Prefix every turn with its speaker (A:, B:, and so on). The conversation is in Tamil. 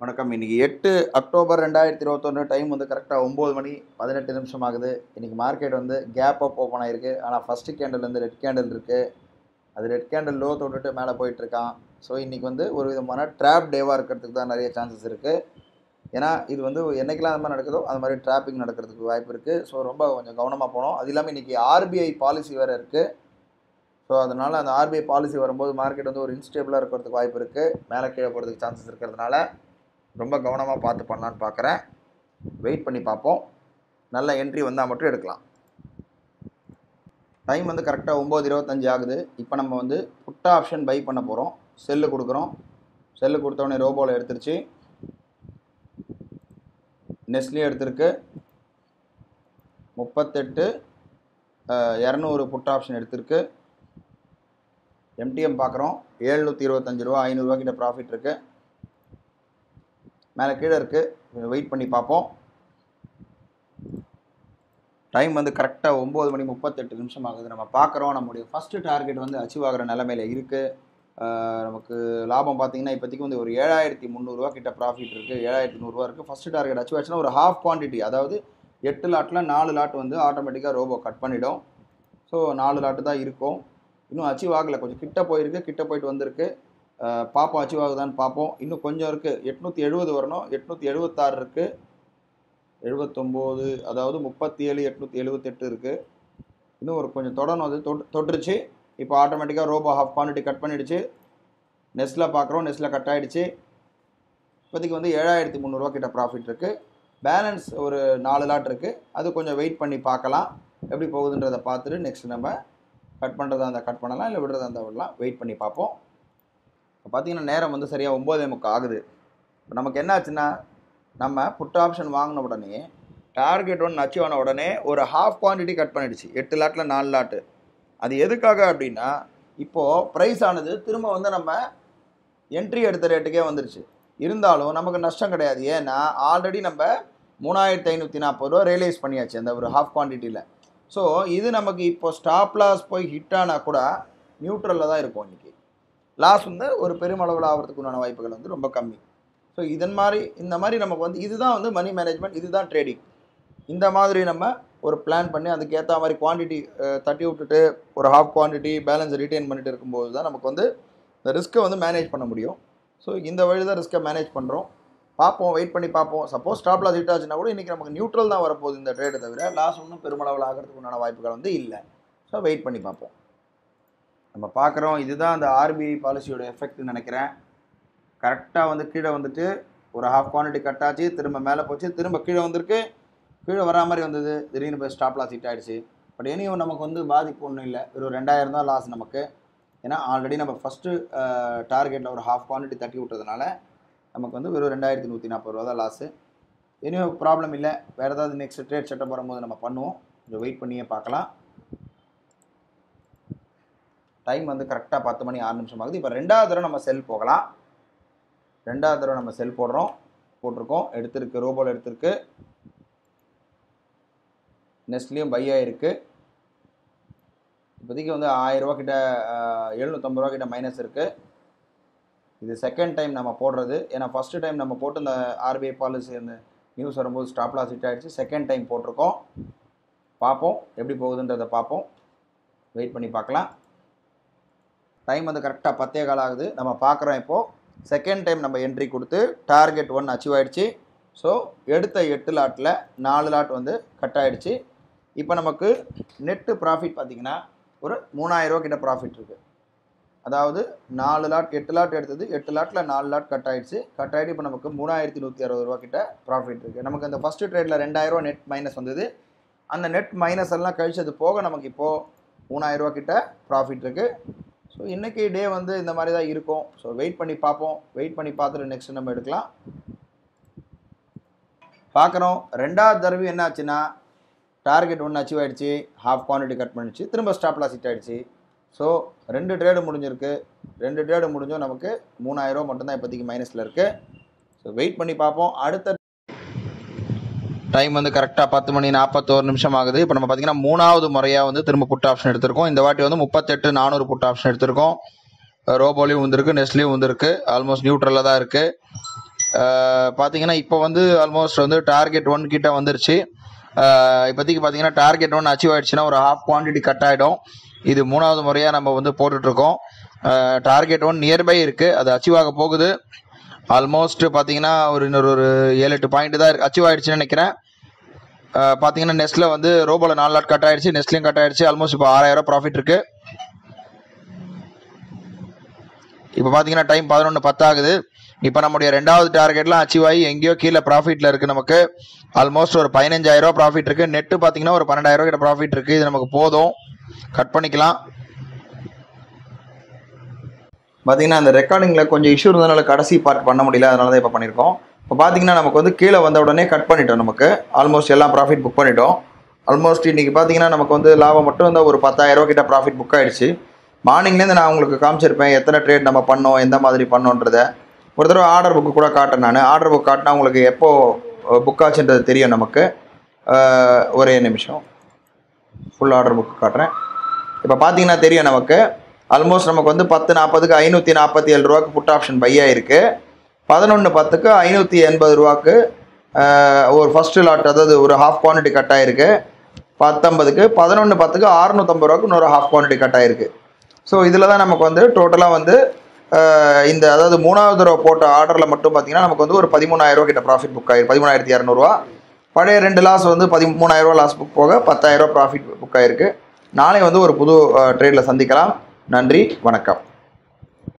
A: வணக்கம் இன்னைக்கு எட்டு அக்டோபர் ரெண்டாயிரத்தி இருபத்தொன்று டைம் வந்து கரெக்டாக ஒம்பது மணி பதினெட்டு நிமிஷம் ஆகுது இன்னைக்கு மார்க்கெட் வந்து கேப் அப் ஓப்பன் ஆயிருக்கு ஆனால் ஃபஸ்ட்டு கேண்டில் வந்து ரெட் கேண்டில் இருக்குது அது ரெட் கேண்டில் லோ தொட்டுட்டு மேலே போயிட்டுருக்கான் ஸோ இன்றைக்கி வந்து ஒரு விதமான ட்ராப் டேவாக இருக்கிறதுக்கு தான் நிறைய சான்சஸ் இருக்குது ஏன்னா இது வந்து என்னைக்கெல்லாம் அந்த மாதிரி நடக்குதோ அந்த மாதிரி ட்ராப்பிங் நடக்கிறதுக்கு வாய்ப்பு இருக்குது ஸோ ரொம்ப கொஞ்சம் கவனமாக போகணும் அது இல்லாமல் இன்றைக்கி ஆர்பிஐ பாலிசி வேறு இருக்குது ஸோ அதனால் அந்த ஆர்பிஐ பாலிசி வரும்போது மார்க்கெட் வந்து ஒரு இன்ஸ்டேபிளாக இருக்கிறதுக்கு வாய்ப்பு இருக்குது மேலே கீழே போகிறதுக்கு சான்சஸ் இருக்கிறதுனால ரொம்ப கவனமாக பார்த்து பண்ணலான்னு பார்க்குறேன் வெயிட் பண்ணி பார்ப்போம் நல்ல என்ட்ரி வந்தால் மட்டும் எடுக்கலாம் டைம் வந்து கரெக்டாக ஒம்பது இருபத்தஞ்சி ஆகுது இப்போ நம்ம வந்து புட் ஆப்ஷன் பை பண்ண போகிறோம் செல்லு கொடுக்குறோம் செல்லு கொடுத்தோடனே ரோபோவில் எடுத்துருச்சு நெஸ்லி எடுத்திருக்கு முப்பத்தெட்டு இரநூறு புட் ஆப்ஷன் எடுத்திருக்கு எம்டிஎம் பார்க்குறோம் ஏழ்நூற்றி இருபத்தஞ்சி ரூபா ஐநூறுரூவா கிட்ட ப்ராஃபிட் இருக்குது மேலே கீழே இருக்குது வெயிட் பண்ணி பார்ப்போம் டைம் வந்து கரெக்டாக ஒம்பது மணி முப்பத்தெட்டு நிமிஷம் ஆகுது நம்ம பார்க்குறோம் நம்முடைய ஃபஸ்ட்டு டார்கெட் வந்து அச்சீவ் ஆகிற நிலமையில இருக்குது நமக்கு லாபம் பார்த்தீங்கன்னா இப்போதைக்கு வந்து ஒரு ஏழாயிரத்தி முந்நூறுரூவா கிட்ட ப்ராஃபிட் இருக்குது ஏழாயிரத்தி நூறுரூவா இருக்குது ஃபஸ்ட்டு டார்கெட் அச்சீவ் ஆச்சுன்னா ஒரு ஹாஃப் குவான்டிட்டி அதாவது எட்டு லாட்டில் நாலு லாட் வந்து ஆட்டோமேட்டிக்காக ரோபோ கட் பண்ணிடும் ஸோ நாலு லாட்டு தான் இருக்கும் இன்னும் அச்சீவ் ஆகலை கொஞ்சம் கிட்ட போயிருக்கு கிட்ட போயிட்டு வந்திருக்கு அஹ் பார்ப்போம் அச்சீவ் ஆகுதான்னு பார்ப்போம் இன்னும் கொஞ்சம் இருக்குது எட்நூற்றி எழுபது வரணும் எட்நூற்றி எழுபத்தாறு இருக்குது எழுபத்தொம்போது அதாவது முப்பத்தி ஏழு எட்நூற்றி எழுபத்தெட்டு இருக்குது இன்னும் ஒரு கொஞ்சம் தொடரணும் அது தொட் தொட்டுருச்சு இப்போ ஆட்டோமேட்டிக்காக ரோபோ ஹாஃப் குவான்டிட்டி கட் பண்ணிடுச்சு நெஸ்ட்டில் பார்க்குறோம் நெஸ்ட்டில் கட் ஆகிடுச்சு இப்போதைக்கு வந்து ஏழாயிரத்தி முந்நூறுரூவா கிட்ட ப்ராஃபிட் இருக்குது பேலன்ஸ் ஒரு நாலு லாட் இருக்குது அது கொஞ்சம் வெயிட் பண்ணி பார்க்கலாம் எப்படி போகுதுன்றதை பார்த்துட்டு நெக்ஸ்ட் நம்ம கட் பண்ணுறதா இருந்தால் கட் பண்ணலாம் இல்லை விடுறதா இருந்தால் விடலாம் வெயிட் பண்ணி பார்ப்போம் இப்போ பார்த்தீங்கன்னா நேரம் வந்து சரியாக ஒம்போதே முக்கால் ஆகுது இப்போ நமக்கு என்ன ஆச்சுன்னா நம்ம புட் ஆப்ஷன் வாங்கின உடனே டார்கெட் ஒன்று அச்சீவ் ஆன உடனே ஒரு ஹாஃப் குவான்டிட்டி கட் பண்ணிடுச்சு எட்டு லாட்டில் நாலு லாட்டு அது எதுக்காக அப்படின்னா இப்போது ப்ரைஸ் ஆனது திரும்ப வந்து நம்ம என்ட்ரி எடுத்த ரேட்டுக்கே வந்துருச்சு இருந்தாலும் நமக்கு நஷ்டம் கிடையாது ஏன்னா ஆல்ரெடி நம்ம மூணாயிரத்தி ஐநூற்றி நாற்பது ரூபா ரியலைஸ் பண்ணியாச்சு அந்த ஒரு ஹாஃப் குவான்டிட்டியில் ஸோ இது நமக்கு இப்போ ஸ்டாப் லாஸ் போய் ஹிட் ஆனால் கூட நியூட்ரலில் தான் இருக்கும் இன்றைக்கி லாஸ் வந்து ஒரு பெருமளவில் ஆகிறதுக்கு உண்டான வாய்ப்புகள் வந்து ரொம்ப கம்மி ஸோ இதன் மாதிரி இந்த மாதிரி நமக்கு வந்து இதுதான் வந்து மணி மேனேஜ்மெண்ட் இதுதான் ட்ரேடிங் இந்த மாதிரி நம்ம ஒரு பிளான் பண்ணி அதுக்கேற்ற மாதிரி குவான்டிட்டி தட்டி விட்டுட்டு ஒரு ஹாஃப் குவான்டிட்டி பேலன்ஸ் ரிட்டைன் பண்ணிட்டு இருக்கும்போது தான் நமக்கு வந்து இந்த ரிஸ்க்கை வந்து மேனேஜ் பண்ண முடியும் ஸோ இந்த வழி தான் ரிஸ்க்கை மேனேஜ் பண்ணுறோம் பார்ப்போம் வெயிட் பண்ணி பார்ப்போம் சப்போஸ் ஸ்டாப் லாஸ் ஹிட் ஆச்சுன்னா கூட இன்றைக்கி நமக்கு நியூட்ரல் தான் வரப்போகுது இந்த ட்ரேடை தவிர லாஸ் ஒன்றும் பெருமளவில் ஆகிறதுக்கு உண்டான வாய்ப்புகள் வந்து இல்லை ஸோ வெயிட் பண்ணி பார்ப்போம் நம்ம பார்க்குறோம் இதுதான் அந்த ஆர்பிஐ பாலிசியோட எஃபெக்ட்னு நினைக்கிறேன் கரெக்டாக வந்து கீழே வந்துட்டு ஒரு ஹாஃப் குவான்டிட்டி கட் ஆச்சு திரும்ப மேலே போச்சு திரும்ப கீழே வந்திருக்கு கீழே வரா மாதிரி வந்தது திடீர்னு போய் ஸ்டாப் லாஸ் ஹிட் ஆகிடுச்சு பட் இனியும் நமக்கு வந்து பாதிப்பு ஒன்றும் இல்லை ஒரு ரெண்டாயிரம் தான் லாஸ் நமக்கு ஏன்னா ஆல்ரெடி நம்ம ஃபஸ்ட்டு டார்கெட்டில் ஒரு ஹாஃப் குவான்டிட்டி தட்டி விட்டதுனால நமக்கு வந்து வெறும் ரெண்டாயிரத்தி நூற்றி நாற்பது ரூபா தான் லாஸு இனியும் ப்ராப்ளம் இல்லை வேறு ஏதாவது நெக்ஸ்ட் ட்ரேட் செட்டப் வரும்போது நம்ம பண்ணுவோம் கொஞ்சம் வெயிட் பண்ணியே பார்க்கலாம் டைம் வந்து கரெக்டாக பத்து மணி ஆறு நிமிஷம் ஆகுது இப்போ ரெண்டாவது தடவை நம்ம செல் போகலாம் ரெண்டாவது தடவை நம்ம செல் போடுறோம் போட்டிருக்கோம் எடுத்திருக்கு ரோபோவில் எடுத்திருக்கு நெஸ்ட்லேயும் பை ஆகிருக்கு இப்போதைக்கு வந்து ஆயிரரூவா கிட்ட எழுநூற்றம்பது ரூபா கிட்ட மைனஸ் இருக்குது இது செகண்ட் டைம் நம்ம போடுறது ஏன்னா ஃபஸ்ட்டு டைம் நம்ம போட்டு இந்த ஆர்பிஐ பாலிசி அந்த நியூஸ் வரும்போது ஸ்டாப் லாஸ் ஹிட் ஆகிடுச்சு செகண்ட் டைம் போட்டிருக்கோம் பார்ப்போம் எப்படி போகுதுன்றதை பார்ப்போம் வெயிட் பண்ணி பார்க்கலாம் டைம் வந்து கரெக்டாக பத்தே கால் ஆகுது நம்ம பார்க்குறோம் இப்போது செகண்ட் டைம் நம்ம என்ட்ரி கொடுத்து டார்கெட் ஒன் அச்சீவ் ஆகிடுச்சு ஸோ எடுத்த எட்டு லாட்டில் நாலு லாட் வந்து கட் ஆகிடுச்சு இப்போ நமக்கு நெட்டு ப்ராஃபிட் பார்த்திங்கன்னா ஒரு மூணாயிரரூவா கிட்ட ப்ராஃபிட் இருக்குது அதாவது நாலு லாட் எட்டு லாட் எடுத்தது எட்டு லாட்டில் நாலு லாட் கட் ஆகிடுச்சு கட் ஆகிட்டு இப்போ நமக்கு மூணாயிரத்தி நூற்றி அறுபது ரூபா கிட்ட ப்ராஃபிட் இருக்குது நமக்கு அந்த ஃபஸ்ட்டு ட்ரேடில் ரெண்டாயிரரூவா நெட் மைனஸ் வந்தது அந்த நெட் மைனஸ் எல்லாம் கழிச்சது போக நமக்கு இப்போது மூணாயிரரூவா கிட்ட ப்ராஃபிட் இருக்குது ஸோ இன்றைக்கி டே வந்து இந்த மாதிரி தான் இருக்கும் ஸோ வெயிட் பண்ணி பார்ப்போம் வெயிட் பண்ணி பார்த்துட்டு நெக்ஸ்ட் நம்ம எடுக்கலாம் பார்க்குறோம் ரெண்டாவது தடவை என்ன ஆச்சுன்னா டார்கெட் ஒன்று அச்சீவ் ஆகிடுச்சு ஹாஃப் குவான்டிட்டி கட் பண்ணிடுச்சு திரும்ப ஸ்டாப் லாஸ் ஹிட் ஆகிடுச்சு ஸோ ரெண்டு ட்ரேடு முடிஞ்சிருக்கு ரெண்டு ட்ரேடு முடிஞ்சும் நமக்கு மூணாயிரரூவா மட்டும்தான் இப்போதைக்கு மைனஸில் இருக்குது ஸோ வெயிட் பண்ணி பார்ப்போம் அடுத்த டைம் வந்து கரெக்டாக பத்து மணி நாற்பத்தோரு நிமிஷம் ஆகுது இப்போ நம்ம பார்த்தீங்கன்னா மூணாவது முறையாக வந்து திரும்ப புட் ஆப்ஷன் எடுத்திருக்கோம் இந்த வாட்டி வந்து முப்பத்தெட்டு நானூறு புட் ஆப்ஷன் எடுத்திருக்கோம் ரோபோலையும் வந்திருக்கு நெஸ்ட்லேயும் வந்திருக்கு ஆல்மோஸ்ட் நியூட்ரலில் தான் இருக்குது அஹ் பார்த்தீங்கன்னா இப்போ வந்து ஆல்மோஸ்ட் வந்து டார்கெட் ஒன் கிட்ட வந்துருச்சு அஹ் இப்போதைக்கு பார்த்தீங்கன்னா டார்கெட் ஒன் அச்சீவ் ஆயிடுச்சுன்னா ஒரு ஹாஃப் குவான்டிட்டி கட் ஆகிடும் இது மூணாவது முறையாக நம்ம வந்து போட்டுட்ருக்கோம் டார்கெட் ஒன் நியர்பை இருக்குது அது அச்சீவ் ஆக போகுது ஆல்மோஸ்ட் பார்த்தீங்கன்னா ஒரு இன்னொரு ஒரு ஏழு எட்டு பாயிண்ட் தான் இருக்கு அச்சீவ் ஆயிடுச்சுன்னு நினைக்கிறேன் அஹ் பார்த்தீங்கன்னா நெஸ்ட்டில் வந்து ரோபோல நாலு லாட் கட் ஆயிடுச்சு நெஸ்ட்லையும் கட் ஆயிடுச்சு ஆல்மோஸ்ட் இப்போ ஆறாயிரம் ப்ராஃபிட் இருக்கு இப்போ பார்த்தீங்கன்னா டைம் பதினொன்று பத்தாகுது இப்போ நம்முடைய ரெண்டாவது டார்கெட்லாம் அச்சீவ் ஆகி எங்கேயோ கீழே ப்ராஃபிட்டில் இருக்குது நமக்கு ஆல்மோஸ்ட் ஒரு பதினஞ்சாயிரம் ரூபா ப்ராஃபிட் இருக்குது நெட்டு பார்த்தீங்கன்னா ஒரு பன்னெண்டாயிரம் ரூபா கிட்ட ப்ராஃபிட் இருக்குது இது நமக்கு போதும் கட் பண்ணிக்கலாம் பார்த்தீங்கன்னா அந்த ரெக்கார்டிங்கில் கொஞ்சம் இஷ்யூ இருந்ததுனால கடைசி பார்ட் பண்ண முடியல அதனால தான் இப்போ பண்ணியிருக்கோம் இப்போ பார்த்தீங்கன்னா நமக்கு வந்து கீழே வந்த உடனே கட் பண்ணிட்டோம் நமக்கு ஆல்மோஸ்ட் எல்லாம் ப்ராஃபிட் புக் பண்ணிட்டோம் ஆல்மோஸ்ட் இன்றைக்கி பார்த்தீங்கன்னா நமக்கு வந்து லாபம் மட்டும் இந்த ஒரு பத்தாயிரம் ரூபா கிட்ட ப்ராஃபிட் புக் ஆயிடுச்சு மார்னிங்லேருந்து நான் உங்களுக்கு காமிச்சிருப்பேன் எத்தனை ட்ரேட் நம்ம பண்ணோம் எந்த மாதிரி பண்ணோன்றத ஒரு தடவை ஆர்டர் புக்கு கூட காட்டேன் நான் ஆர்டர் புக் காட்டினா உங்களுக்கு எப்போ புக் ஆச்சுன்றது தெரியும் நமக்கு அஹ், ஒரே நிமிஷம் ஃபுல் ஆர்டர் புக் காட்டுறேன் இப்போ பார்த்தீங்கன்னா தெரியும் நமக்கு ஆல்மோஸ்ட் நமக்கு வந்து பத்து நாற்பதுக்கு ஐநூற்றி நாற்பத்தி ஏழு ரூபாய்க்கு புட் ஆப்ஷன் பை ஆயிருக்கு பதினொன்று பத்துக்கு ஐநூற்றி எண்பது ரூபாய்க்கு ஆஹ், ஒரு ஃபஸ்ட்டு லாட் அதாவது ஒரு ஹாஃப் குவான்டிட்டி கட் ஆயிருக்கு பத்தொன்பதுக்கு பதினொன்று பத்துக்கு அறுநூத்தம்பது ரூபாய்க்கு இன்னொரு ஹாஃப் குவான்டிட்டி கட் ஆயிருக்கு ஸோ இதில் தான் நமக்கு வந்து டோட்டலாக வந்து ஆஹ், இந்த அதாவது மூணாவது தடவை போட்ட ஆர்டரில் மட்டும் பார்த்தீங்கன்னா நமக்கு வந்து ஒரு பதிமூணாயிரம் ரூபா கிட்ட ப்ராஃபிட் புக் ஆயிருக்கு பதிமூணாயிரத்தி இரநூறுவா பழைய ரெண்டு லாஸ் வந்து பதிமூணாயிரம் ரூபா லாஸ் புக் போக பத்தாயிரம் ரூபா ப்ராஃபிட் புக் ஆயிருக்கு நாளை வந்து ஒரு புது ட்ரேடில் சந்திக்கலாம் நன்றி வணக்கம்